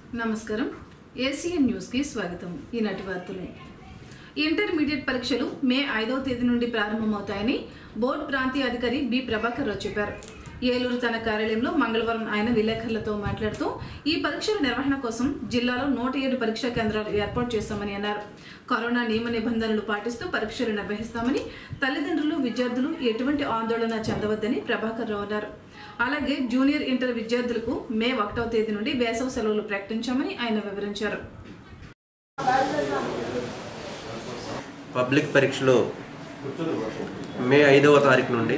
నమస్కారం ఏసీఎన్ న్యూస్కి స్వాగతం ఈనాటి వార్తలు ఇంటర్మీడియట్ పరీక్షలు మే ఐదవ తేదీ నుండి ప్రారంభమవుతాయని బోర్డు ప్రాంతీయ అధికారి బి ప్రభాకర్ రావు చెప్పారు ఏలూరు తన కార్యాలయంలో మంగళవారం ఆయన విలేకరులతో మాట్లాడుతూ ఈ పరీక్షల నిర్వహణ కోసం జిల్లాలో నూట ఏడు పరీక్షా కేంద్రాలు ఏర్పాటు చేస్తామని అన్నారు కరోనా నియమ నిబంధనలు పాటిస్తూ పరీక్షలు నిర్వహిస్తామని తల్లిదండ్రులు విద్యార్థులు ఎటువంటి ఆందోళన చెందవద్దని ప్రభాకర్ రావు అన్నారు అలాగే జూనియర్ ఇంటర్ విద్యార్థులకు మే ఒకటవ తేదీ నుండి వేసవి సెలవులు ప్రకటించామని ఆయన వివరించారు పబ్లిక్ పరీక్షలు మే ఐదవ తారీఖు నుండి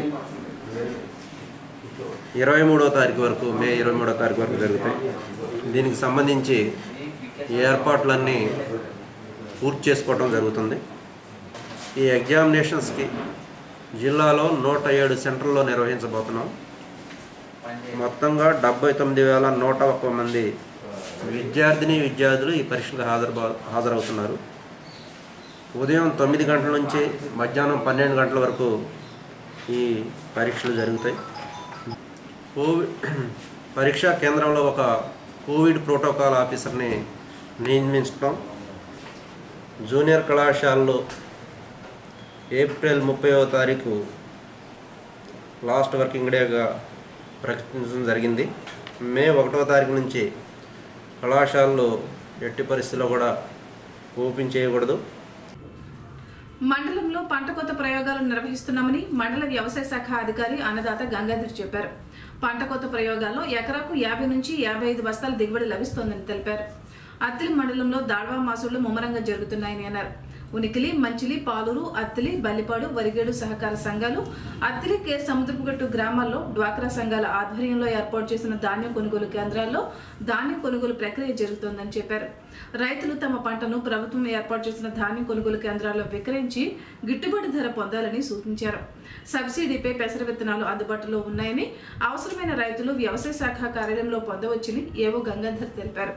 ఇరవై మూడవ తారీఖు వరకు మే ఇరవై మూడవ తారీఖు వరకు జరుగుతాయి దీనికి సంబంధించి ఈ ఏర్పాట్లన్నీ పూర్తి చేసుకోవడం జరుగుతుంది ఈ ఎగ్జామినేషన్స్కి జిల్లాలో నూట ఏడు సెంటర్లో నిర్వహించబోతున్నాం మొత్తంగా డెబ్బై తొమ్మిది వేల నూట ఒక్క మంది విద్యార్థిని విద్యార్థులు ఈ పరీక్షలకు హాజరు హాజరవుతున్నారు ఉదయం తొమ్మిది గంటల నుంచి మధ్యాహ్నం పన్నెండు గంటల వరకు ఈ పరీక్షలు జరుగుతాయి కోవిడ్ పరీక్షా కేంద్రంలో ఒక కోవిడ్ ప్రోటోకాల్ ఆఫీసర్ని నియమించడం జూనియర్ కళాశాలలో ఏప్రిల్ ముప్పైవ తారీఖు లాస్ట్ వర్కింగ్ డేగా ప్రకటించడం జరిగింది మే ఒకటవ తారీఖు నుంచి కళాశాలలో ఎట్టి పరిస్థితుల్లో కూడా ఓపెన్ చేయకూడదు మండలంలో పంట కోత ప్రయోగాలు నిర్వహిస్తున్నామని మండల వ్యవసాయ శాఖ అధికారి అన్నదాత గంగాధర్ చెప్పారు పంట కోత ప్రయోగాల్లో ఎకరాకు యాభై నుంచి యాభై ఐదు బస్తాల దిగుబడి లభిస్తోందని తెలిపారు అత్తిలి మండలంలో దాడ్వా మాసుళ్లు ముమ్మరంగా జరుగుతున్నాయని అన్నారు ఉనికిలి మంచిలి పాలూరు అత్తిలి బల్లిపాడు వరిగేడు సహకార సంఘాలు అత్తిలి కే సముద్రపుగట్టు గ్రామాల్లో డ్వాక్రా సంఘాల ఆధ్వర్యంలో ఏర్పాటు చేసిన ధాన్యం కొనుగోలు కేంద్రాల్లో ధాన్యం కొనుగోలు ప్రక్రియ జరుగుతోందని చెప్పారు రైతులు తమ పంటను ప్రభుత్వం ఏర్పాటు చేసిన ధాన్యం కొనుగోలు కేంద్రాల్లో విక్రయించి గిట్టుబాటు ధర పొందాలని సూచించారు సబ్సిడీపై పెసర విత్తనాలు అందుబాటులో ఉన్నాయని అవసరమైన రైతులు వ్యవసాయ శాఖ కార్యాలయంలో పొందవచ్చని ఏవో గంగాధర్ తెలిపారు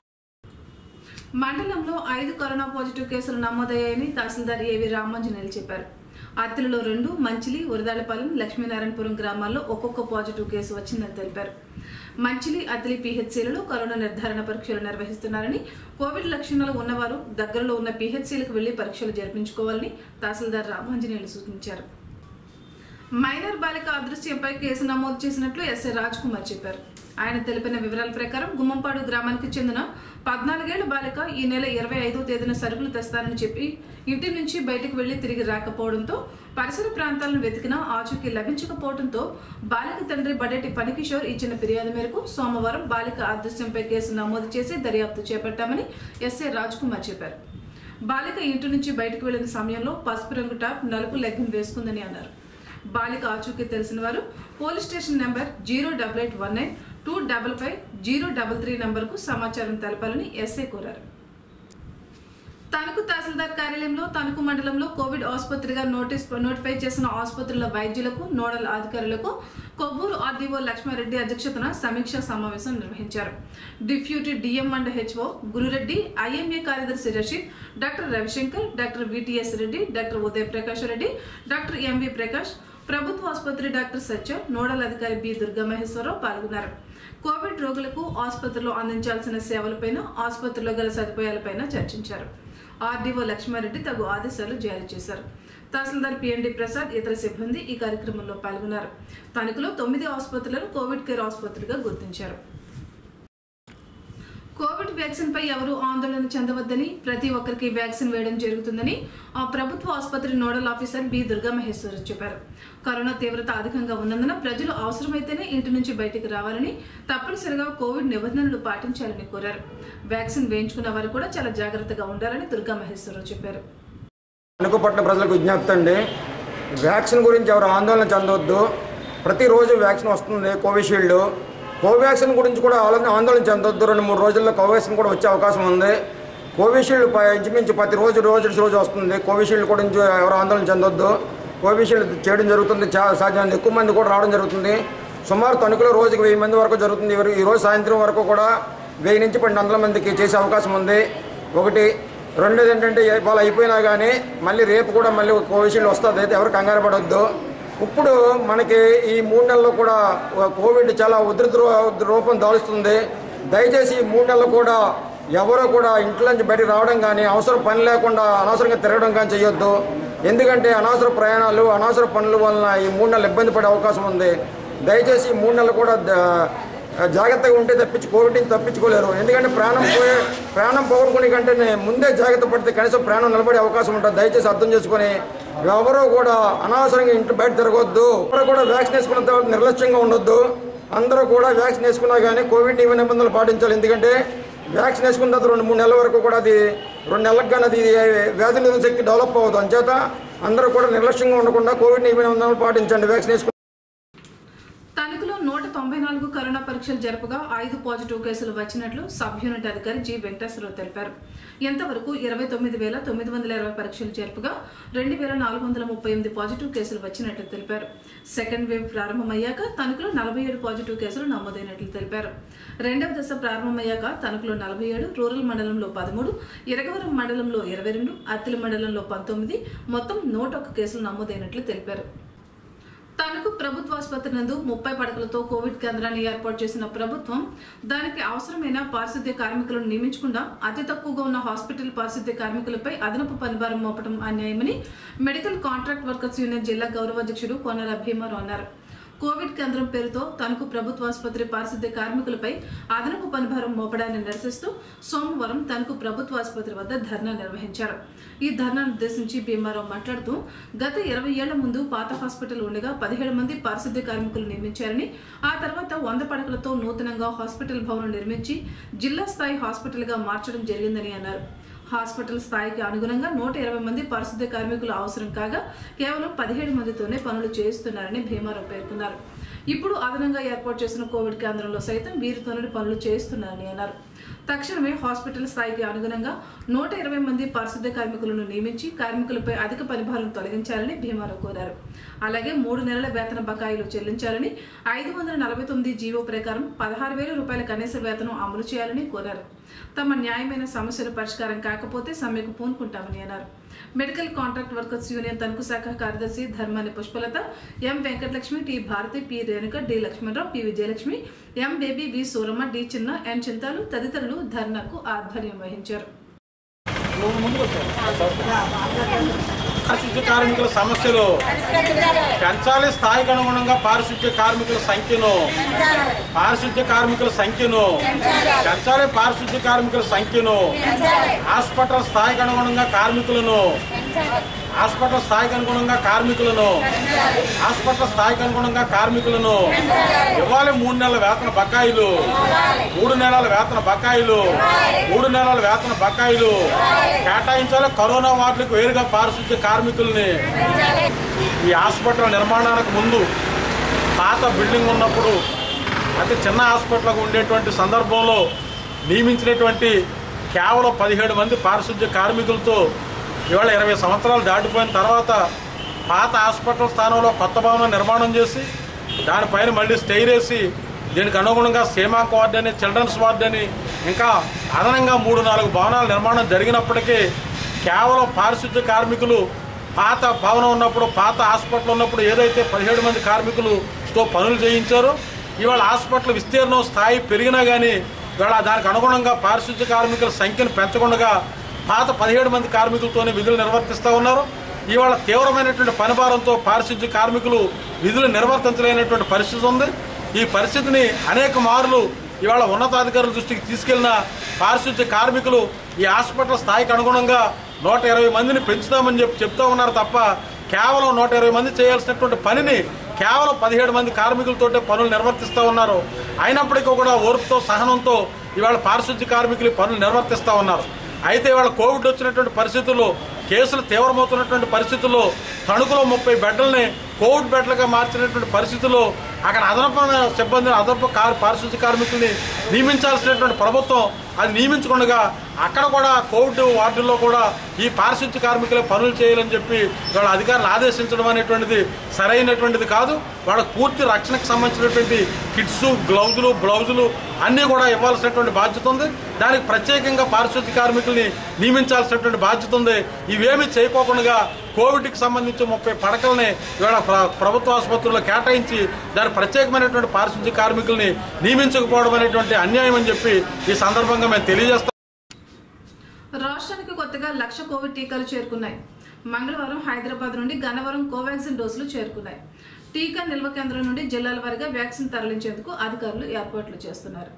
మండలంలో ఐదు కరోనా పాజిటివ్ కేసులు నమోదయ్యాయని తహసీల్దార్ ఏవి రామాంజనేయులు చెప్పారు అత్తిలిలో రెండు మంచిలి ఉరదాలపాలెం లక్ష్మీనారాయణపురం గ్రామాల్లో ఒక్కొక్క పాజిటివ్ కేసు వచ్చిందని తెలిపారు మంచిలి అత్తిలి పీహెచ్సీలలో కరోనా నిర్ధారణ పరీక్షలు నిర్వహిస్తున్నారని కోవిడ్ లక్షణాలు ఉన్నవారు దగ్గరలో ఉన్న పీహెచ్సీలకు వెళ్లి పరీక్షలు జరిపించుకోవాలని తహసీల్దార్ రామాంజనేయులు సూచించారు మైనర్ బాలిక అదృశ్యంపై కేసు నమోదు చేసినట్లు ఎస్ఐ రాజ్ కుమార్ చెప్పారు ఆయన తెలిపిన వివరాల ప్రకారం గుమ్మంపాడు గ్రామానికి చెందిన పద్నాలుగేళ్ల బాలిక ఈ నెల ఇరవై ఐదో తేదీన సరుకులు తెస్తానని చెప్పి ఇంటి నుంచి బయటకు వెళ్లి తిరిగి రాకపోవడంతో పరిసర ప్రాంతాలను వెతికినా ఆచూకీ లభించకపోవడంతో బాలిక తండ్రి బడేటి పనికిషోర్ ఇచ్చిన ఫిర్యాదు మేరకు సోమవారం బాలిక అదృశ్యంపై కేసు నమోదు చేసి దర్యాప్తు చేపట్టామని ఎస్ఐ రాజ్ కుమార్ చెప్పారు బాలిక ఇంటి నుంచి బయటకు వెళ్లిన సమయంలో పసుపు రంగు టాప్ నలుపు లెగ్గిన్ వేసుకుందని అన్నారు బాలిక ఆచూకీ తెలిసిన వారు police station number zero double eight one nine two double five zero double three నంబర్కు సమాచారం తెలపాలని ఎస్ఐ కోరారు తణుకు తహసీల్దార్ కార్యాలయంలో తణుకు మండలంలో కోవిడ్ ఆసుపత్రిగా నోటీస్ నోటిఫై చేసిన ఆసుపత్రుల వైద్యులకు నోడల్ అధికారులకు కొవ్వూరు ఆర్డీఓ లక్ష్మారెడ్డి అధ్యక్షతన సమీక్షా సమావేశం నిర్వహించారు deputy DM and HO Gurureddy IMA కార్యదర్శి Rasheed doctor Ravishankar doctor VTS Reddy doctor Uday Prakash Reddy doctor MV Prakash ప్రభుత్వ ఆసుపత్రి డాక్టర్ సత్య నోడల్ అధికారి బి దుర్గామహేశ్వరరావు పాల్గొన్నారు కోవిడ్ రోగులకు ఆసుపత్రిలో అందించాల్సిన సేవలపైన ఆసుపత్రిలో గల సదుపాయాలపైన చర్చించారు ఆర్డీఓ లక్ష్మారెడ్డి తగు ఆదేశాలు జారీ చేశారు తహసీల్దార్ పిఎన్డి ప్రసాద్ ఇతర సిబ్బంది ఈ కార్యక్రమంలో పాల్గొన్నారు తణుకులో తొమ్మిది ఆసుపత్రులను కోవిడ్ కేర్ ఆసుపత్రిగా గుర్తించారు కోవిడ్ వ్యాక్సిన్ పై ఎవరూ ఆందోళన చెందవద్దని ప్రతి ఒక్కరికి వ్యాక్సిన్ వేయడం జరుగుతుందని ఆ ప్రభుత్వ ఆసుపత్రి నోడల్ ఆఫీసర్ బి దుర్గామహేశ్వర్ చెప్పారు కరోనా తీవ్రత అధికంగా ఉన్నందున ప్రజలు అవసరమైతేనే ఇంటి నుంచి బయటికి రావాలని తప్పనిసరిగా కోవిడ్ నిబంధనలు పాటించాలని కోరారు వ్యాక్సిన్ వేయించుకున్న వారు కూడా చాలా జాగ్రత్తగా ఉండాలని దుర్గామహేశ్వరరావు చెప్పారు అనుకుపట్టిన ప్రజలకు విజ్ఞప్తి అండి వ్యాక్సిన్ గురించి ఎవరు ఆందోళన చెందవద్దు ప్రతిరోజు వ్యాక్సిన్ వస్తుంది కోవిషీల్డ్ కోవాక్సిన్ గురించి కూడా ఆలో- ఆందోళన చెందొద్దు రెండు మూడు రోజుల్లో కోవాక్సిన్ కూడా వచ్చే అవకాశం ఉంది కోవిషీల్డ్ ప- ఇంచుమించు ప్రతి రోజు రోజు రోజు వస్తుంది కోవిషీల్డ్ గురించి ఎవరు ఆందోళన చెందొద్దు కోవిషీల్డ్ చేయడం జరుగుతుంది చాలా సాధ్యమైనంత ఎక్కువ మంది కూడా రావడం జరుగుతుంది సుమారు తణుకులో రోజుకి వెయ్యి మంది వరకు జరుగుతుంది ఇవరు- ఈ రోజు సాయంత్రం వరకు కూడా వెయ్యి నుంచి పన్నెండు వందల మందికి చేసే అవకాశం ఉంది ఒకటి రెండోది ఏంటంటే ఇవాళ అయిపోయినా కానీ మళ్ళీ రేపు కూడా మళ్ళీ కోవిషీల్డ్ వస్తుంది అయితే ఎవరు కంగారు పడొద్దు ఇప్పుడు మనకి ఈ మూడు నెలల్లో కూడా కోవిడ్ చాలా ఉధృత రూ- రూపం దాలుస్తుంది దయచేసి ఈ మూడు నెలలు కూడా ఎవరో కూడా ఇంట్లో నుంచి బయటికి రావడం కానీ అవసరం పని లేకుండా అనవసరంగా తిరగడం కానీ చేయొద్దు ఎందుకంటే అనవసర ప్రయాణాలు అనవసర పనుల వలన ఈ మూడు నెలలు ఇబ్బంది పడే అవకాశం ఉంది దయచేసి ఈ మూడు నెలలు కూడా ద- జాగ్రత్తగా ఉంటే తప్పించి కోవిడ్ నుంచి తప్పించుకోలేరు ఎందుకంటే ప్రాణం పోయే ప్రాణం పోగొట్టుకునే కంటే ముందే జాగ్రత్త పడితే కనీసం ప్రాణం నిలబడే అవకాశం ఉంటుంది దయచేసి అర్థం చేసుకొని ఎవరో కూడా అనవసరంగా ఇంట్లో బయట తిరగొద్దు ఎవరు కూడా వ్యాక్సిన్ వేసుకున్న తర్వాత నిర్లక్ష్యంగా ఉండొద్దు అందరూ కూడా వ్యాక్సిన్ వేసుకున్నా కానీ కోవిడ్ నియమ నిబంధనలు పాటించాలి ఎందుకంటే వ్యాక్సిన్ వేసుకున్న తర్వాత రెండు మూడు నెలల వరకు కూడా అది రెండు నెలలకు కానీ అది వ్యాధి నిరోధక శక్తి డెవలప్ అవ్వదు అంచేత అందరూ కూడా నిర్లక్ష్యంగా ఉండకుండా కోవిడ్ నియమ నిబంధనలు పాటించండి వ్యాక్సిన్ వేసుకున్న తణుకులో నూట తొంభై నాలుగు కరోనా పరీక్షలు జరపగా ఐదు పాజిటివ్ కేసులు వచ్చినట్లు సబ్ యూనిట్ అధికారి జి వెంకటేశ్వరరావు తెలిపారు ఇంతవరకు ఇరవై తొమ్మిది వేల తొమ్మిది వందల ఇరవై పరీక్షలు జరపగా రెండు వేల నాలుగు వందల ముప్పై ఎనిమిది పాజిటివ్ కేసులు వచ్చినట్లు తెలిపారు సెకండ్ వేవ్ ప్రారంభమయ్యాక తణుకులో నలభై ఏడు పాజిటివ్ కేసులు నమోదైనట్లు తెలిపారు రెండవ దశ ప్రారంభమయ్యాక తణుకులో నలభై ఏడు రూరల్ మండలంలో పదమూడు ఇరగవరం మండలంలో ఇరవై రెండు అత్తిలి మండలంలో పంతొమ్మిది మొత్తం నూట ఒక్క కేసులు నమోదైనట్లు తెలిపారు తణుకు ప్రభుత్వ ఆసుపత్రి నందు ముప్పై పడకలతో కోవిడ్ కేంద్రాన్ని ఏర్పాటు చేసిన ప్రభుత్వం దానికి అవసరమైన పారిశుద్ధ్య కార్మికులను నియమించకుండా అతి తక్కువగా ఉన్న హాస్పిటల్ పారిశుద్ధ్య కార్మికులపై అదనపు పనిభారం మోపడం అన్యాయమని మెడికల్ కాంట్రాక్ట్ వర్కర్స్ యూనియన్ జిల్లా గౌరవ అధ్యక్షుడు కొనర భీమారావు అన్నారు కోవిడ్ కేంద్రం పేరుతో తణుకు ప్రభుత్వ ఆసుపత్రి పారిశుద్ధ్య కార్మికులపై అదనపు పనిభారం మోపడాన్ని నిరసిస్తూ సోమవారం తణుకు ప్రభుత్వ ఆసుపత్రి వద్ద ధర్నా నిర్వహించారు ఈ ధర్నాను ఉద్దేశించి భీమారావు మాట్లాడుతూ గత ఇరవై ఏళ్ల ముందు పాత హాస్పిటల్ ఉండగా పదిహేడు మంది పారిశుద్ధ్య కార్మికులు నియమించారని ఆ తర్వాత వంద పడకలతో నూతనంగా హాస్పిటల్ భవనం నిర్మించి జిల్లా స్థాయి హాస్పిటల్గా మార్చడం జరిగిందని అన్నారు హాస్పిటల్ స్థాయికి అనుగుణంగా నూట ఇరవై మంది పారిశుద్ధ్య కార్మికులు అవసరం కాగా కేవలం పదిహేడు మందితోనే పనులు చేయిస్తున్నారని భీమారావు పేర్కొన్నారు ఇప్పుడు అదనంగా ఏర్పాటు చేసిన కోవిడ్ కేంద్రంలో సైతం వీరితోనే పనులు చేయిస్తున్నారని అన్నారు తక్షణమే హాస్పిటల్ స్థాయికి అనుగుణంగా నూట ఇరవై మంది పారిశుద్ధ్య కార్మికులను నియమించి కార్మికులపై అధిక పనిభారం తొలగించాలని భీమారావు కోరారు అలాగే మూడు నెలల వేతన బకాయిలు చెల్లించాలని ఐదు వందల నలభై తొమ్మిది జీవో ప్రకారం పదహారు వేల రూపాయల కనీస వేతనం అమలు చేయాలని కోరారు తమ న్యాయమైన సమస్యల పరిష్కారం కాకపోతే సమ్మెకు పూనుకుంటామని అన్నారు medical contract workers union Tanuku శాఖ కార్యదర్శి Dharmani Pushpalatha M Venkatalakshmi T Bharathi P Renuka D Lakshmanarao P Vijayalakshmi M Baby V Suramma D Chinna N చింతాలు తదితరులు ధర్నాకు ఆధ్వర్యం వహించారు పారిశుద్ధ్య కార్మికుల సమస్యలు పెంచాలి స్థాయికి అనుగుణంగా పారిశుద్ధ్య కార్మికుల సంఖ్యను పారిశుద్ధ్య కార్మికుల సంఖ్యను పెంచాలి పారిశుద్ధ్య కార్మికుల సంఖ్యను హాస్పిటల్ స్థాయికి అనుగుణంగా కార్మికులను హాస్పిటల్ స్థాయికి అనుగుణంగా కార్మికులను హాస్పిటల్ స్థాయికి అనుగుణంగా కార్మికులను ఇవ్వాలి మూడు నెలల వేతన బకాయిలు మూడు నెలల వేతన బకాయిలు మూడు నెలల వేతన బకాయిలు కేటాయించాలి కరోనా వార్డులకు వేరుగా పారిశుద్ధ్య కార్మికుల్ని ఈ హాస్పిటల్ నిర్మాణానికి ముందు పాత బిల్డింగ్ ఉన్నప్పుడు అతి చిన్న హాస్పిటల్గా ఉండేటువంటి సందర్భంలో నియమించినటువంటి కేవలం పదిహేడు మంది పారిశుద్ధ్య కార్మికులతో ఇవాళ ఇరవై సంవత్సరాలు దాటిపోయిన తర్వాత పాత హాస్పిటల్ స్థానంలో కొత్త భవనం నిర్మాణం చేసి దానిపైన మళ్ళీ స్టైర్ వేసి దీనికి అనుగుణంగా సీమాక్ వార్డు అని చిల్డ్రన్స్ వార్డు అని ఇంకా అదనంగా మూడు నాలుగు భవనాల నిర్మాణం జరిగినప్పటికీ కేవలం పారిశుద్ధ్య కార్మికులు పాత భవనం ఉన్నప్పుడు పాత హాస్పిటల్ ఉన్నప్పుడు ఏదైతే పదిహేడు మంది కార్మికులతో పనులు చేయించారో ఇవాళ హాస్పిటల్ విస్తీర్ణం స్థాయి పెరిగినా కానీ ఇవాళ దానికి అనుగుణంగా పారిశుద్ధ్య కార్మికుల సంఖ్యను పెంచకుండా పాత పదిహేడు మంది కార్మికులతోనే విధులు నిర్వర్తిస్తూ ఉన్నారు ఇవాళ తీవ్రమైనటువంటి పనిభారంతో పారిశుద్ధ్య కార్మికులు విధులు నిర్వర్తించలేనటువంటి పరిస్థితి ఉంది ఈ పరిస్థితిని అనేక మార్లు ఇవాళ ఉన్నతాధికారుల దృష్టికి తీసుకెళ్లిన పారిశుద్ధ్య కార్మికులు ఈ హాస్పిటల్ స్థాయికి అనుగుణంగా నూట ఇరవై మందిని పెంచుతామని చెప్పి చెప్తా ఉన్నారు తప్ప కేవలం నూట ఇరవై మంది చేయాల్సినటువంటి పనిని కేవలం పదిహేడు మంది కార్మికులతోటే పనులు నిర్వర్తిస్తూ ఉన్నారు అయినప్పటికీ కూడా ఓర్పుతో సహనంతో ఇవాళ పారిశుద్ధ్య కార్మికులు ఈ పనులు నిర్వర్తిస్తూ ఉన్నారు అయితే ఇవాళ కోవిడ్ వచ్చినటువంటి పరిస్థితుల్లో కేసులు తీవ్రమవుతున్నటువంటి పరిస్థితుల్లో తణుకులో ముప్పై బెడ్లని కోవిడ్ బెడ్లుగా మార్చినటువంటి పరిస్థితుల్లో అక్కడ అదనపు సిబ్బందిని అదనపు కార్ పారిశుద్ధ్య కార్మికుల్ని నియమించాల్సినటువంటి ప్రభుత్వం అది నియమించకుండా అక్కడ కూడా కోవిడ్ వార్డుల్లో కూడా ఈ పారిశుద్ధ్య కార్మికులే పనులు చేయాలని చెప్పి వాళ్ళ అధికారులు ఆదేశించడం అనేటువంటిది సరైనటువంటిది కాదు వాళ్ళకు పూర్తి రక్షణకు సంబంధించినటువంటి కిట్స్ గ్లౌజులు బ్లౌజులు అన్నీ కూడా ఇవ్వాల్సినటువంటి బాధ్యత ఉంది దానికి ప్రత్యేకంగా పారిశుద్ధ్య కార్మికుల్ని నియమించాల్సినటువంటి బాధ్యత ఉంది ఇవేమీ చేయకోకుండా కోవిడ్కి సంబంధించి ముప్పై పడకల్ని ఇవాళ ప్ర- ప్రభుత్వ ఆసుపత్రుల్లో కేటాయించి దాని ప్రత్యేకమైనటువంటి పారిశుద్ధ్య కార్మికుల్ని నియమించకపోవడం అనేటువంటి అన్యాయం అని చెప్పి ఈ సందర్భంగా మేము తెలియజేస్తాం రాష్ట్రానికి కొత్తగా లక్ష కోవిడ్ టీకాలు చేరుకున్నాయి మంగళవారం హైదరాబాద్ నుండి గన్నవరం కోవాక్సిన్ డోసులు చేరుకున్నాయి టీకా నిల్వ కేంద్రం నుండి జిల్లాల వారీగా వ్యాక్సిన్ తరలించేందుకు అధికారులు ఏర్పాట్లు చేస్తున్నారు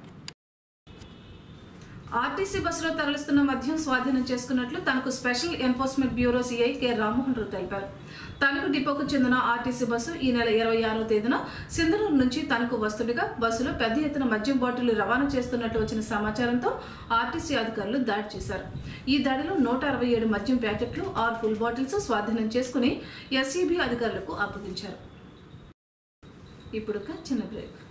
ఆర్టీసీ బస్సులో తరలిస్తున్న మద్యం స్వాధీనం చేసుకున్నట్లు తనకు special enforcement bureau CI K Rammohan Rao తెలిపారు తణుకు డిపోకు చెందిన ఆర్టీసీ బస్సు ఈ నెల ఇరవై ఆరో తేదీన సింధనూరు నుంచి తనకు వస్తుండగా బస్సులో పెద్ద ఎత్తున మద్యం బాటిళ్లు రవాణా చేస్తున్నట్లు వచ్చిన సమాచారంతో ఆర్టీసీ అధికారులు దాడి చేశారు ఈ దాడిలో నూట అరవై ఏడు మద్యం ప్యాకెట్లు ఆరు ఫుల్ బాటిల్స్ స్వాధీనం చేసుకుని ఎస్ఈబి అధికారులకు అప్పగించారు ఇప్పుడు ఒక చిన్న బ్రేక్